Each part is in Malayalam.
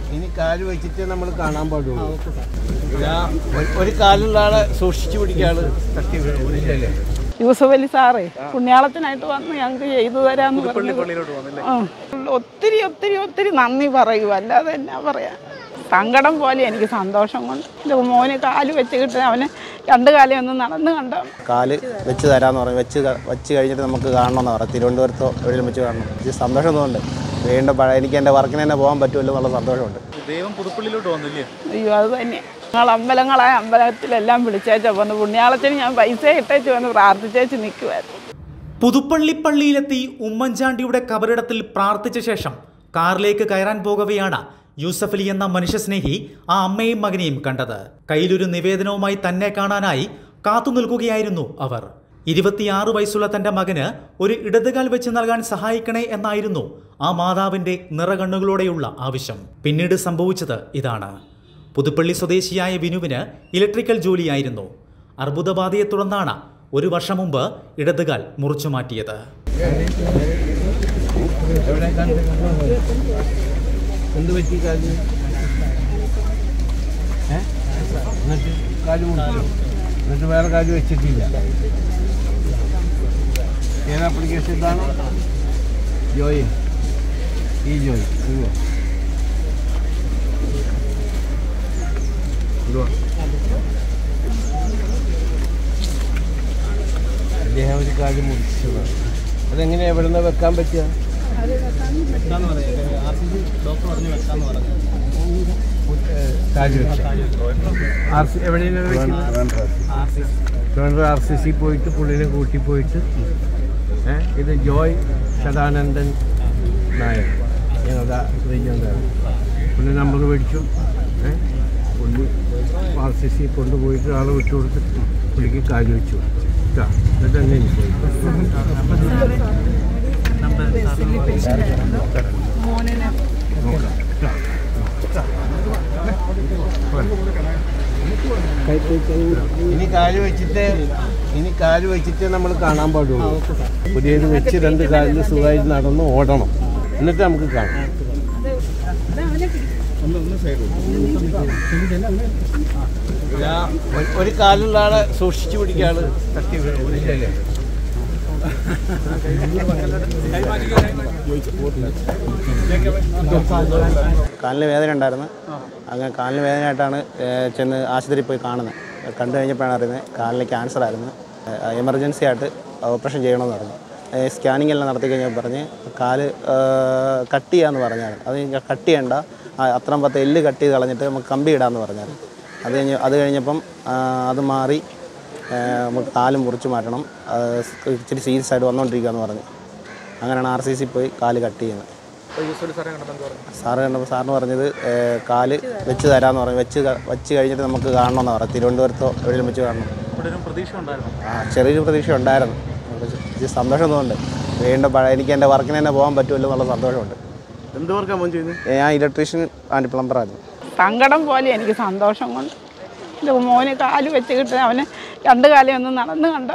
ഇനി കാല് വെച്ചിട്ട് നമ്മൾ കാണാൻ പാടുള്ളൂ ഇതാ, ഒരു- ഒരു കാലുള്ള ആളെ സൂക്ഷിച്ചു പിടിക്കാള് തട്ടി വീഴില്ലല്ലേ യൂസഫ് അലി സാറേ പുണ്യാളത്തിനായിട്ട് വന്ന് ഞങ്ങൾക്ക് ചെയ്തു തരാന്ന് പറഞ്ഞു ആ. ഒത്തിരി ഒത്തിരി ഒത്തിരി നന്ദി പറയൂ അല്ലാതെ എന്നാ പറയാ സങ്കടം പോലെ എനിക്ക് സന്തോഷം കൊണ്ട് എൻ്റെ മോന് കാല് വെച്ച് കിട്ടുക അവന് രണ്ട് കാലം ഒന്ന് നടന്ന് കണ്ട കാല് വെച്ച് തരാമെന്ന് പറഞ്ഞു വെച്ച് ക- വെച്ച് കഴിഞ്ഞിട്ട് നമുക്ക് കാണണമെന്ന് പറഞ്ഞു തിരുവനന്തപുരത്തോ എവിടെയെങ്കിലും വെച്ച് കാണണം ഇത് സന്തോഷം തോന്നുന്നുണ്ട് വീണ്ടും പഴയ എനിക്ക് എൻ്റെ വർക്കിന് തന്നെ പോകാൻ പറ്റുമല്ലോ എന്നുള്ള സന്തോഷമുണ്ട് ദൈവം പുതുപ്പള്ളിയിലോട്ട് വന്നില്ലേ അയ്യോ അത് തന്നെ ഞങ്ങൾ അമ്പലങ്ങളായ അമ്പലത്തിലെല്ലാം വിളിച്ചേച്ചാ വന്ന് പുണ്യാളത്തിന് ഞാൻ പൈസ ഇട്ടേച്ച് വന്ന് പ്രാർത്ഥിച്ചേച്ച് നിൽക്കുമായിരുന്നു പുതുപ്പള്ളി പള്ളിയിലെത്തി ഉമ്മൻചാണ്ടിയുടെ കബറിടത്തിൽ പ്രാർത്ഥിച്ച ശേഷം കാറിലേക്ക് കയറാൻ പോകവെയാണ് യൂസഫ് അലി എന്ന മനുഷ്യസ്നേഹി ആ അമ്മയും മകനെയും കണ്ടത് കയ്യിലൊരു നിവേദനവുമായി തന്നെ കാണാനായി കാത്തു നിൽക്കുകയായിരുന്നു അവർ ഇരുപത്തിയാറ് വയസ്സുള്ള തന്റെ മകന് ഒരു ഇടതുകാൽ വെച്ച് നൽകാൻ സഹായിക്കണേ എന്നായിരുന്നു ആ മാതാവിന്റെ നിറകണ്ണുകളോടെയുള്ള ആവശ്യം പിന്നീട് സംഭവിച്ചത് ഇതാണ് പുതുപ്പള്ളി സ്വദേശിയായ വിനുവിന് ഇലക്ട്രിക്കൽ ജോലിയായിരുന്നു അർബുദബാധയെ തുടർന്നാണ് ഒരു വർഷം മുമ്പ് ഇടതുകാൽ മുറിച്ചു മാറ്റിയത് എവിടെ കണ്ട് എന്ത് പറ്റി കാല് ഏ എന്നിട്ട് കാല് മുറിച്ചോ എന്നിട്ട് വേറെ കാല് വെച്ചിട്ടില്ല ഏത് ആപ്ലിക്കേഷൻ ഇതാണ് ജോയി ഈ ജോയി ഇതുവോ ഇതുവോ അദ്ദേഹം ഒരു കാല് മുറിച്ചതാണ് അതെങ്ങനെയാ എവിടെ നിന്ന് വെക്കാൻ പറ്റുക ആർ സി എവിടെയാണ് ട്രിവാൻഡ്രം ആർ സി സി പോയിട്ട് പുള്ളിനെ കൂട്ടി പോയിട്ട് ഏ, ഇത് ജോയ് സദാനന്ദൻ നായർ ഞങ്ങളുടെ റീജിയൻ്റെയാണ് പുള്ളി നമ്പർ മേടിച്ചു ഏ, പുള്ളി ആർ സി സി കൊണ്ടുപോയിട്ട് ആളെ വിട്ടു കൊടുത്ത് പുള്ളിക്ക് കാല് വെച്ചു കേട്ടോ എന്നിട്ട് തന്നെ എനിക്ക് നോക്കാം കേട്ടോ ഇനി കാല് വെച്ചിട്ട് ഇനി കാല് വെച്ചിട്ട് നമ്മൾ കാണാൻ പാടുള്ളൂ പുതിയത് വെച്ച് രണ്ട് കാലിൽ സുഖമായിട്ട് നടന്ന് ഓടണം എന്നിട്ട് നമുക്ക് കാണാം ഇതാ, ഒരു- ഒരു കാലുള്ള ആളെ സൂക്ഷിച്ചു പിടിക്കാള് തട്ടി വീഴില്ലല്ലേ കാലിന് വേദന ഉണ്ടായിരുന്നു അങ്ങനെ കാലിന് വേദനയായിട്ടാണ് ഏഹ്, ചെന്ന് ആശുപത്രിയിൽ പോയി കാണുന്നത് കണ്ടു കഴിഞ്ഞപ്പോഴാണ് അറിയുന്നത് കാലിന് ക്യാൻസർ ആയിരുന്നു എമർജൻസി ആയിട്ട് ഓപ്പറേഷൻ ചെയ്യണമെന്ന് പറഞ്ഞു ഏഹ്, സ്കാനിങ് എല്ലാം നടത്തി കഴിഞ്ഞപ്പോൾ പറഞ്ഞ് കാല് ഏഹ്, കട്ട് ചെയ്യാമെന്ന് പറഞ്ഞായിരുന്നു അത് കഴിഞ്ഞ് കട്ട് ചെയ്യണ്ട ആ, അത്രയും പത്ത് എല്ല് കട്ട് ചെയ്ത് കളഞ്ഞിട്ട് നമുക്ക് കമ്പി ഇടാമെന്ന് പറഞ്ഞായിരുന്നു അത് കഴിഞ്ഞ് അത് കഴിഞ്ഞപ്പം ആ, അത് മാറി ഏഹ്, നമുക്ക് കാല് മുറിച്ച് മാറ്റണം അത് ഇച്ചിരി സീരിയസ് ആയിട്ട് വന്നുകൊണ്ടിരിക്കുകയെന്ന് പറഞ്ഞു അങ്ങനെയാണ് ആർ സി സി പോയി കാല് കട്ട് ചെയ്യുന്നത് സാറ് കണ്ടപ്പോൾ സാറിന് പറഞ്ഞത് ഏഹ്, കാല് വെച്ച് തരാമെന്ന് പറഞ്ഞു വെച്ച് ക- വെച്ച് കഴിഞ്ഞിട്ട് നമുക്ക് കാണണമെന്ന് പറഞ്ഞു തിരുവനന്തപുരത്തോ എവിടെയെങ്കിലും വെച്ച് കാണണം ഇവിടെ ഒരു പ്രതീക്ഷ ഉണ്ടായിരുന്നു ആ ചെറിയൊരു പ്രതീക്ഷ ഉണ്ടായിരുന്നു ഇത് സന്തോഷം തോന്നുന്നുണ്ട് വീണ്ടും പഴയ എനിക്ക് എൻ്റെ വർക്കിന് തന്നെ പോകാൻ പറ്റുമല്ലോ എന്നുള്ള സന്തോഷമുണ്ട് എന്ത് വർക്കാണ് മോൻ ചെയ്യുന്നത് ഞാൻ ഇലക്ട്രീഷ്യൻ ആൻഡ് പ്ലംബറായിരുന്നു സങ്കടം പോലെ എനിക്ക് സന്തോഷം കൊണ്ട് എൻ്റെ മോന് കാല് വെച്ച് കിട്ടുക അവന് രണ്ട് കാലം ഒന്ന് നടന്ന് കണ്ട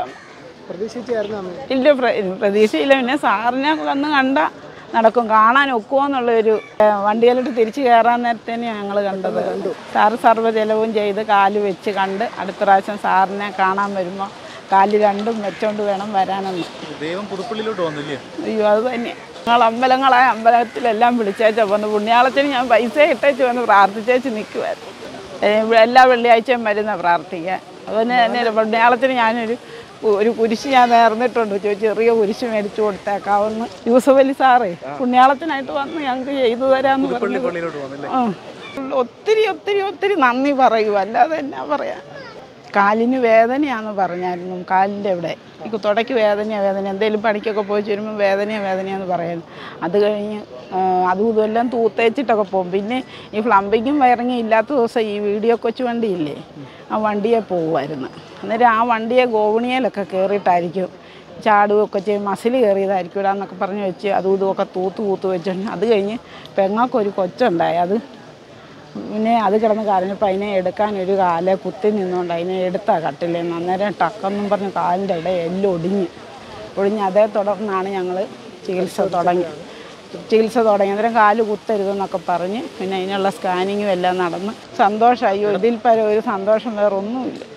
ഇല്ല പ്ര- പ്രതീക്ഷയില്ല പിന്നെ സാറിനെ വന്ന് കണ്ട നടക്കും കാണാൻ ഒക്കുമോ എന്നുള്ളൊരു ഏഹ്, വണ്ടിയിലോട്ട് തിരിച്ച് കയറാൻ നേരത്തേന് ഞങ്ങൾ കണ്ടത് സാറ് സർവ്വജലവും ചെയ്ത് കാല് വെച്ച് കണ്ട് അടുത്ത പ്രാവശ്യം സാറിനെ കാണാൻ വരുമ്പോൾ കാല് രണ്ടും വെച്ചോണ്ട് വേണം വരാനെന്ന് ദൈവം പുതുപ്പള്ളിയിലോട്ട് വന്നില്ലേ അയ്യോ അത് തന്നെ ഞങ്ങൾ അമ്പലങ്ങളായ അമ്പലത്തിലെല്ലാം വിളിച്ചേച്ചാ വന്ന് പുണ്യാളത്തിന് ഞാൻ പൈസ ഇട്ടേച്ച് വന്ന് പ്രാർത്ഥിച്ചേച്ച് നിൽക്കുമായിരുന്നു എല്ലാ വെള്ളിയാഴ്ചയും വരുന്ന പ്രാർത്ഥിക്കാൻ അതുപോലെ തന്നെ പുണ്യാളത്തിന് ഞാനൊരു കു- ഒരു കുരിശ് ഞാൻ നേർന്നിട്ടുണ്ട് ചോദിച്ചു ചെറിയ കുരിശ് മേടിച്ചു കൊടുത്തേക്കാവുന്ന യൂസഫ് അലി സാറേ പുണ്യാളത്തിനായിട്ട് വന്ന് ഞങ്ങൾക്ക് ചെയ്തു തരാമെന്ന് പറഞ്ഞു പള്ളിയിലോട്ട് വന്നില്ലേ ആ. ഒത്തിരി ഒത്തിരി ഒത്തിരി നന്ദി പറയൂ അല്ലാതെ എന്നാ പറയാ കാലിന് വേദനയാന്ന് പറഞ്ഞായിരുന്നു കാലിൻ്റെ ഇവിടെ ഈ തുടയ്ക്ക് വേദനയാ വേദന എന്തെങ്കിലും പണിക്കൊക്കെ പോയി വരുമ്പോൾ വേദനയാ വേദനയാന്ന് പറയായിരുന്നു അത് കഴിഞ്ഞ് ആ, അതും ഇതെല്ലാം തൂത്തേച്ചിട്ടൊക്കെ പോകും പിന്നെ ഈ പ്ലംബിങ്ങും വയറിങ്ങും ഇല്ലാത്ത ദിവസം ഈ വീഡിയോ കൊച്ചു വണ്ടിയില്ലേ ആ വണ്ടിയെ പോകുമായിരുന്നു അന്നേരം ആ വണ്ടിയെ ഗോവണിയിലൊക്കെ കയറിയിട്ടായിരിക്കും ചാടുകയൊക്കെ ചെയ്യും മസിൽ കയറിയതായിരിക്കും ഇവിടെ എന്നൊക്കെ പറഞ്ഞ് വെച്ച് അതും ഇതുമൊക്കെ തൂത്ത് തൂത്ത് വെച്ചിട്ടുണ്ട് അത് കഴിഞ്ഞ് പെങ്ങൾക്കൊരു കൊച്ചുണ്ടായി അത് പിന്നെ അത് കിടന്ന് കരഞ്ഞപ്പോൾ അതിനെ എടുക്കാൻ ഒരു കാലെ കുത്തി നിന്നുകൊണ്ട് അതിനെ എടുത്താ കട്ടിലേന്ന് അന്നേരം ടക്കെന്നും പറഞ്ഞ് കാലിൻ്റെ ഇടയിൽ എല്ലാം ഒടിഞ്ഞ് ഒടിഞ്ഞ് അതേ തുടർന്നാണ് ഞങ്ങൾ ചികിത്സ തുടങ്ങി ചികിത്സ തുടങ്ങി അന്നേരം കാല് കുത്തരുതെന്നൊക്കെ പറഞ്ഞ് പിന്നെ അതിനുള്ള സ്കാനിങ്ങും എല്ലാം നടന്ന് സന്തോഷമായി ഇതിൽ പരം ഒരു സന്തോഷം വേറെ ഒന്നുമില്ല